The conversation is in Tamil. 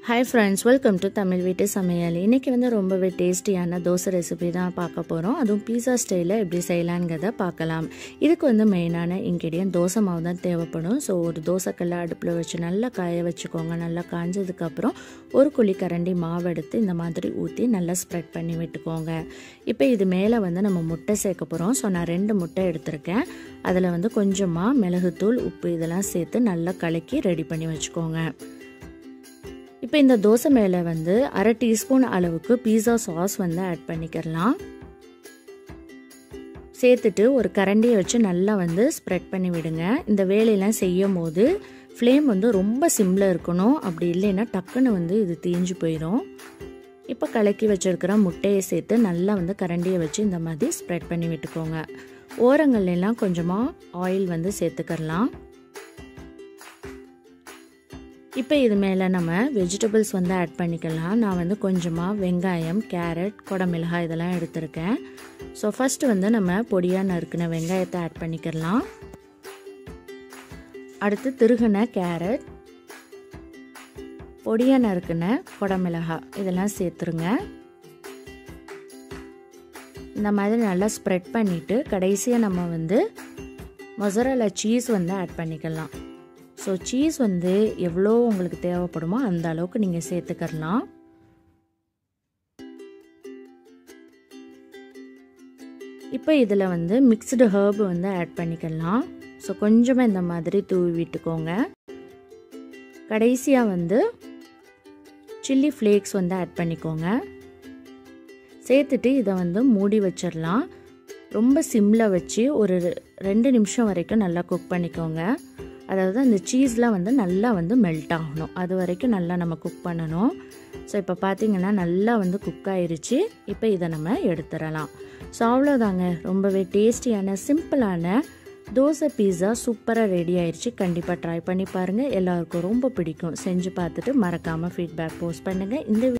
hi friends welcome to Tamil வீட்டு சமையல் இன்றைக்கி வந்து ரொம்பவே டேஸ்டியான தோசை ரெசிபி தான் பார்க்க போகிறோம் அதுவும் பீஸா ஸ்டைலில் எப்படி செய்யலாங்கிறத பார்க்கலாம் இதுக்கு வந்து மெயினான இன்க்ரீடியன்ட் தோசை மாவு தான் தேவைப்படும் ஸோ ஒரு தோசைக்கல்ல அடுப்பில் வச்சு நல்லா காய வச்சுக்கோங்க நல்லா காஞ்சதுக்கப்புறம் ஒரு குழி கரண்டி மாவு எடுத்து இந்த மாதிரி ஊற்றி நல்லா ஸ்ப்ரெட் பண்ணி விட்டுக்கோங்க இப்போ இது மேலே வந்து நம்ம முட்டை சேர்க்க போகிறோம் ஸோ நான் ரெண்டு முட்டை எடுத்திருக்கேன் அதில் வந்து கொஞ்சமாக மிளகுத்தூள் உப்பு இதெல்லாம் சேர்த்து நல்லா கலக்கி ரெடி பண்ணி வச்சுக்கோங்க இப்போ இந்த தோசை மேலே வந்து அரை டீஸ்பூன் அளவுக்கு பீஸா சாஸ் வந்து ஆட் பண்ணிக்கிறலாம் சேர்த்துட்டு ஒரு கரண்டியை வச்சு நல்லா வந்து ஸ்ப்ரெட் பண்ணி விடுங்க இந்த வேலையெல்லாம் செய்யும் போது ஃப்ளேம் வந்து ரொம்ப சிம்மில் இருக்கணும் அப்படி இல்லைன்னா டக்குன்னு வந்து இது தீஞ்சு போயிடும் இப்போ கலக்கி வச்சுருக்கிற முட்டையை சேர்த்து நல்லா வந்து கரண்டியை வச்சு இந்த மாதிரி ஸ்ப்ரெட் பண்ணி விட்டுக்கோங்க ஓரங்கள்லாம் கொஞ்சமாக ஆயில் வந்து சேர்த்துக்கிறலாம் இப்போ இது மேலே நம்ம வெஜிடபிள்ஸ் வந்து ஆட் பண்ணிக்கலாம் நான் வந்து கொஞ்சமாக வெங்காயம் கேரட் குடமிளகாய் இதெல்லாம் எடுத்திருக்கேன் ஸோ ஃபஸ்ட்டு வந்து நம்ம பொடியாக நறுக்கின வெங்காயத்தை ஆட் பண்ணிக்கலாம் அடுத்து திருகின கேரட் பொடியாக நறுக்கின குடமிளகாய் இதெல்லாம் சேர்த்துருங்க இந்த மாதிரி நல்லா ஸ்ப்ரெட் பண்ணிவிட்டு கடைசியாக நம்ம வந்து மொசரலா சீஸ் வந்து ஆட் பண்ணிக்கலாம் ஸோ சீஸ் வந்து எவ்வளோ உங்களுக்கு தேவைப்படுமோ அந்த அளவுக்கு நீங்கள் சேர்த்துக்கலாம் இப்போ இதில் வந்து மிக்ஸ்டு ஹர்ப் வந்து ஆட் பண்ணிக்கலாம் ஸோ கொஞ்சமாக இந்த மாதிரி தூவி விட்டுக்கோங்க கடைசியாக வந்து சில்லி ஃப்ளேக்ஸ் வந்து ஆட் பண்ணிக்கோங்க சேர்த்துட்டு இதை வந்து மூடி வச்சிடலாம் ரொம்ப சிம்மில் வச்சு ஒரு ரெண்டு நிமிஷம் வரைக்கும் நல்லா குக் பண்ணிக்கோங்க அதாவது அந்த சீஸ்லாம் வந்து நல்லா வந்து மெல்ட் ஆகணும் அது வரைக்கும் நல்லா நம்ம குக் பண்ணணும் ஸோ இப்போ பார்த்தீங்கன்னா நல்லா வந்து குக் ஆயிருச்சு இப்போ இதை நம்ம எடுத்துடலாம் ஸோ அவ்வளோதாங்க ரொம்பவே டேஸ்டியான சிம்பிளான தோசை பீஸா சூப்பராக ரெடி ஆயிடுச்சு கண்டிப்பாக ட்ரை பண்ணி பாருங்கள் எல்லாருக்கும் ரொம்ப பிடிக்கும் செஞ்சு பார்த்துட்டு மறக்காமல் ஃபீட்பேக் போஸ்ட் பண்ணுங்கள் இந்த